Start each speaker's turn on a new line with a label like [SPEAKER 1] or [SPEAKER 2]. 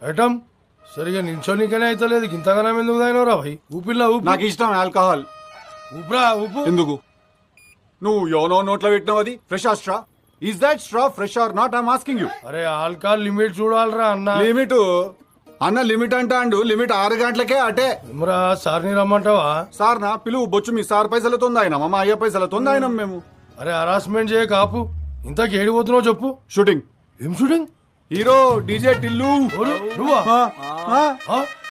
[SPEAKER 1] Item సరిగా నించోనికనే అయితే లేదు ఇంతగానం ఎందుకు తాగినవరా భయ్ ఊపిల్లా ఊపి
[SPEAKER 2] నాకు ఇష్టం ఆల్కహాల్
[SPEAKER 1] ఊపిరా ఊపు
[SPEAKER 2] ఎందుకు నువ్వు యోనో నోట్లో పెట్టినావు అది ఫ్రెష్ ఆ straw is that straw fresh or not I'm asking you
[SPEAKER 1] అరే ఆల్కహాల్ లిమిట్ చూడాలరా అన్న
[SPEAKER 2] లిమిట్ అన్న లిమిట్ అంటా అండు లిమిట్ ఆరు గంటలకే అటే
[SPEAKER 1] ఏమరా సార్ని రమ్మంటావా
[SPEAKER 2] సార్ నా పిలువు బొచ్చు మీ సార్ పైసలతో ఆయన మా అయ్య పైసలతో ఆయన మేము
[SPEAKER 1] అరే హరాస్మెంట్ చేయ కాపు ఇంతకు ఏడిపోతున్నావు చెప్పు
[SPEAKER 2] షూటింగ్
[SPEAKER 1] ఏం షూటింగ్
[SPEAKER 2] హీరో డీజే టిల్లు
[SPEAKER 1] ఎవరు? నువ్వా
[SPEAKER 2] ఆ, ఆ,
[SPEAKER 1] ఆ?